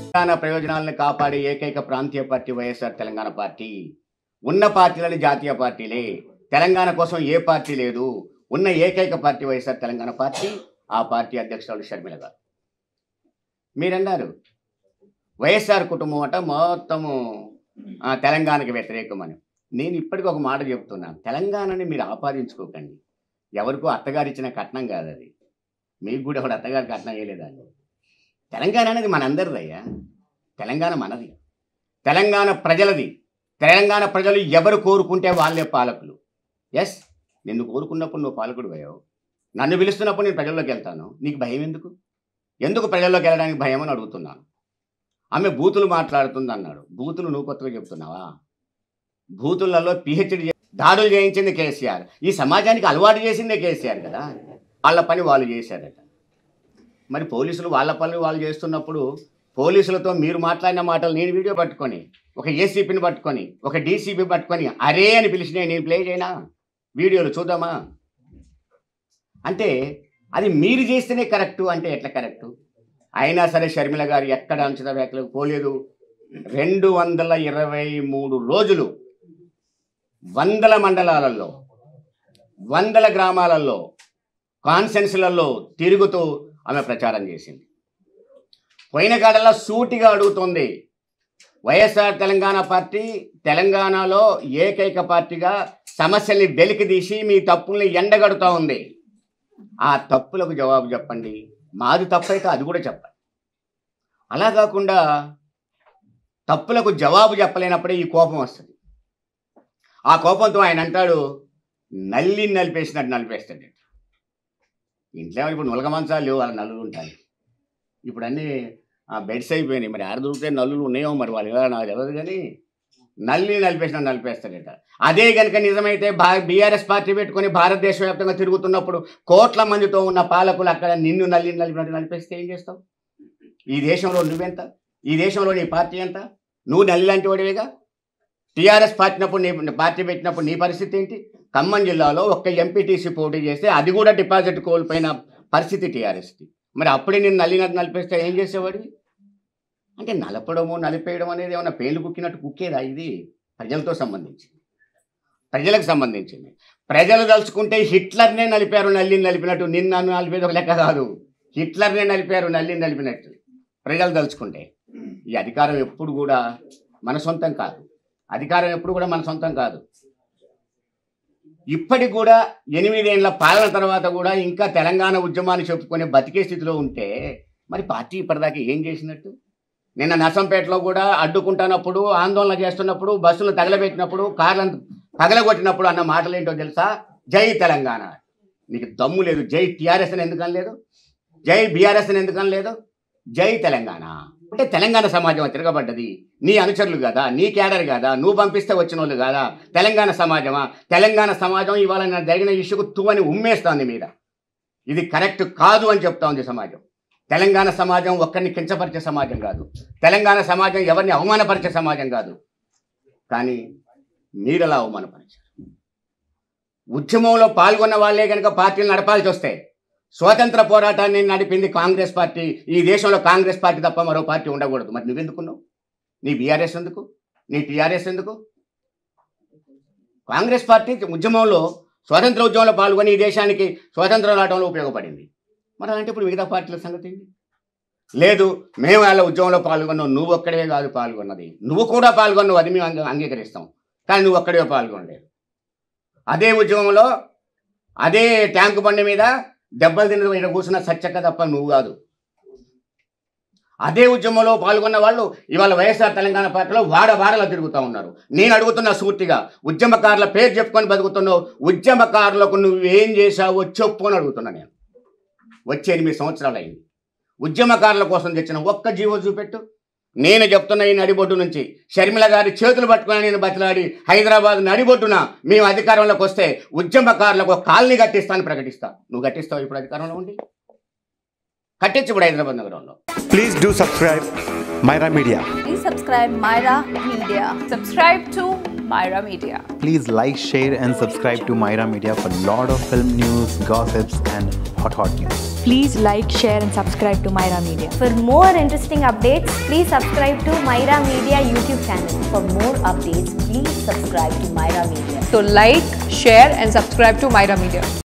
తెలంగాణ ప్రయోజనాలను కాపాడే ఏకైక ప్రాంతీయ పార్టీ వైఎస్ఆర్ తెలంగాణ పార్టీ ఉన్న పార్టీలని జాతీయ పార్టీలే తెలంగాణ కోసం ఏ పార్టీ లేదు ఉన్న ఏకైక పార్టీ వైఎస్ఆర్ తెలంగాణ పార్టీ ఆ పార్టీ అధ్యక్షురాలు షర్మిల గారు మీరన్నారు వైఎస్ఆర్ కుటుంబం అట మొత్తము ఆ, తెలంగాణకి వ్యతిరేకమని నేను ఇప్పటికీ ఒక మాట చెప్తున్నాను తెలంగాణని మీరు ఆపాదించుకోకండి ఎవరికో అత్తగారు ఇచ్చిన కట్నం కాదు అది మీకు కూడా ఒకటి అత్తగారు కట్నం వేయలేదండి తెలంగాణ అనేది మనందరిదయ్యా తెలంగాణ మనది తెలంగాణ ప్రజలది తెలంగాణ ప్రజలు ఎవరు కోరుకుంటే వాళ్ళే పాలకులు ఎస్ నిన్ను కోరుకున్నప్పుడు నువ్వు పాలకుడు అయ్యావు నన్ను పిలుస్తున్నప్పుడు నేను ప్రజల్లోకి వెళ్తాను నీకు భయం ఎందుకు ఎందుకు ప్రజల్లోకి వెళ్ళడానికి భయం అని అడుగుతున్నాను ఆమె బూతులు మాట్లాడుతుంది అన్నాడు బూతులు నువ్వు కొత్తగా చెప్తున్నావా బూతులలో పిహెచ్డి దాడులు చేయించింది కేసీఆర్ ఈ సమాజానికి అలవాటు చేసిందే కేసీఆర్ కదా వాళ్ళ పని వాళ్ళు చేశారట మరి పోలీసులు వాళ్ళ పనులు వాళ్ళు చేస్తున్నప్పుడు పోలీసులతో మీరు మాట్లాడిన మాటలు నేను వీడియో పట్టుకొని ఒక ఏసీపీని పట్టుకొని ఒక డీసీపీ పట్టుకొని అరే అని పిలిచిన నేను ప్లే చేయనా వీడియోలు చూద్దామా అంటే అది మీరు చేస్తేనే కరెక్టు అంటే ఎట్లా కరెక్టు అయినా సరే షర్మిల గారు ఎక్కడ అంచనా వ్యాఖ్యలకు పోలేదు రెండు వందల ఇరవై మూడు రోజులు వందల మండలాలలో వందల గ్రామాలలో కాన్సెన్స్లలో తిరుగుతూ ఆమె ప్రచారం చేసింది పోయిన కాడల్లో సూటిగా అడుగుతోంది వైఎస్ఆర్ తెలంగాణ పార్టీ తెలంగాణలో ఏకైక పార్టీగా సమస్యల్ని వెలికితీసి మీ తప్పుల్ని ఎండగడుతూ ఉంది ఆ తప్పులకు జవాబు చెప్పండి మాది తప్పైతే అది కూడా చెప్పండి అలా కాకుండా తప్పులకు జవాబు చెప్పలేనప్పుడే ఈ కోపం వస్తుంది ఆ కోపంతో ఆయన అంటాడు నల్లి నలిపేసినట్టు నలిపేస్తాడు ఇంట్లో ఇప్పుడు నులక మంచాలు లేవు వాళ్ళ నల్లులు ఉంటాయి ఇప్పుడు అన్నీ ఆ బెడ్స్ అయిపోయినాయి మరి ఆడ దొరికితే నల్లులు ఉన్నాయో మరి వాళ్ళు ఎలా నాకు తెలియదు కానీ నల్లి నలిపేసిన నలిపేస్తాడట అదే కనుక నిజమైతే భా బీఆర్ఎస్ పార్టీ పెట్టుకొని భారతదేశ వ్యాప్తంగా తిరుగుతున్నప్పుడు కోట్ల మందితో ఉన్న పాలకులు అక్కడ నిన్ను నల్లి నలిపినట్టు నలిపేస్తే ఏం చేస్తావు ఈ దేశంలో నువ్వెంత ఈ దేశంలో నీ పార్టీ ఎంత నువ్వు నల్లి లాంటి వాడివేగా టీఆర్ఎస్ పార్టీనప్పుడు నీ పార్టీ పెట్టినప్పుడు నీ పరిస్థితి ఏంటి ఖమ్మం జిల్లాలో ఒక్క ఎంపీటీసీ పోటీ చేస్తే అది కూడా డిపాజిట్ కోల్పోయిన పరిస్థితి టీఆర్ఎస్కి మరి అప్పుడే నేను నల్లినట్టు నలిపేస్తే ఏం చేసేవాడివి అంటే నలపడము నలిపేయడం అనేది ఏమైనా పేర్లు కుక్కినట్టు కుక్కేదా ఇది ప్రజలతో సంబంధించింది ప్రజలకు సంబంధించింది ప్రజలు తలుచుకుంటే హిట్లర్నే నలిపారు నల్లిని నలిపినట్టు నిన్న నలిపేది ఒక లెక్క కాదు హిట్లర్నే నలిపారు నల్లిని నలిపినట్టు ప్రజలు తలుచుకుంటే ఈ అధికారం ఎప్పుడు కూడా మన సొంతం కాదు అధికారం ఎప్పుడు కూడా మన సొంతం కాదు ఇప్పటికి కూడా ఎనిమిదేళ్ల పాలన తర్వాత కూడా ఇంకా తెలంగాణ ఉద్యమాన్ని చెప్పుకొని బతికే స్థితిలో ఉంటే మరి పార్టీ ఇప్పటిదాకా ఏం చేసినట్టు నిన్న నర్సంపేటలో కూడా అడ్డుకుంటున్నప్పుడు ఆందోళన చేస్తున్నప్పుడు బస్సులు తగలబెట్టినప్పుడు కార్లను తగలగొట్టినప్పుడు అన్న మాటలు ఏంటో తెలుసా జై తెలంగాణ నీకు దమ్ము లేదు జై టీఆర్ఎస్ అని ఎందుకని లేదు జై బీఆర్ఎస్ అని ఎందుకని లేదు జై తెలంగాణ అంటే తెలంగాణ సమాజం తిరగబడ్డది నీ అనుచరులు కదా నీ క్యాడర్ కదా నువ్వు పంపిస్తే వచ్చిన వాళ్ళు కదా తెలంగాణ సమాజమా తెలంగాణ సమాజం ఇవాళ నా జరిగిన ఇష్యూకు తువని ఉమ్మేస్తోంది మీద ఇది కరెక్ట్ కాదు అని చెప్తా ఉంది సమాజం తెలంగాణ సమాజం ఒక్కరిని కించపరిచే సమాజం కాదు తెలంగాణ సమాజం ఎవరిని అవమానపరిచే సమాజం కాదు కానీ మీరలా అవమానపరిచారు ఉద్యమంలో పాల్గొన్న వాళ్ళే కనుక పార్టీలు నడపాల్సి వస్తే స్వాతంత్ర పోరాటాన్ని నడిపింది కాంగ్రెస్ పార్టీ ఈ దేశంలో కాంగ్రెస్ పార్టీ తప్ప మరో పార్టీ ఉండకూడదు మరి నువ్వెందుకున్నావు నీ బీఆర్ఎస్ ఎందుకు నీ టీఆర్ఎస్ ఎందుకు కాంగ్రెస్ పార్టీ ఉద్యమంలో స్వాతంత్ర ఉద్యమంలో పాల్గొని ఈ దేశానికి స్వాతంత్రం రావడంలో ఉపయోగపడింది మరి అలాంటి ఇప్పుడు మిగతా పార్టీల సంగతి ఏంటి లేదు మేము వాళ్ళ ఉద్యమంలో పాల్గొన్నాం నువ్వు ఒక్కడే కాదు పాల్గొన్నది నువ్వు కూడా పాల్గొన్నావు అది మేము అంగీ- అంగీకరిస్తాం కానీ నువ్వు ఒక్కడే పాల్గొనలేదు అదే ఉద్యమంలో అదే ట్యాంకు బండి మీద దెబ్బలు తిన్న ఇక్కడ కూర్చున్న సత్యక్క తప్ప నువ్వు కాదు అదే ఉద్యమంలో పాల్గొన్న వాళ్ళు ఇవాళ వైఎస్ఆర్ తెలంగాణ పార్టీలో వాడ వాడలా తిరుగుతూ ఉన్నారు నేను అడుగుతున్న సూటిగా ఉద్యమకారుల పేరు చెప్పుకొని బతుకుతున్నావు ఉద్యమకారులకు నువ్వేం చేశావో చెప్పు అని అడుగుతున్నా నేను వచ్చే ఎనిమిది సంవత్సరాలు అయింది ఉద్యమకారుల కోసం తెచ్చిన ఒక్క జీవో చూపెట్టు నేను చెప్తున్న ఈ నడిబొడ్డు నుంచి షర్మిల గారి చేతులు పట్టుకుని నేను బతిలాడి హైదరాబాద్ నడిబొడ్డున మేము అధికారంలోకి వస్తే ఉద్యమకారులకు ఒక కాలనీ కట్టిస్తాను ప్రకటిస్తా నువ్వు కట్టిస్తావు ఇప్పుడు అధికారంలో ఉండి కట్టించు ఇప్పుడు హైదరాబాద్ నగరంలో Please do subscribe Myra Media. Please subscribe Myra Media. Subscribe to Myra Media. Please like, share, and subscribe to Myra Media for lot of film news, gossips, and hot hot news. Please like, share, and subscribe to Myra Media. For more interesting updates, please subscribe to Myra Media YouTube channel. For more updates, please subscribe to Myra Media. So like, share and subscribe to Myra Media.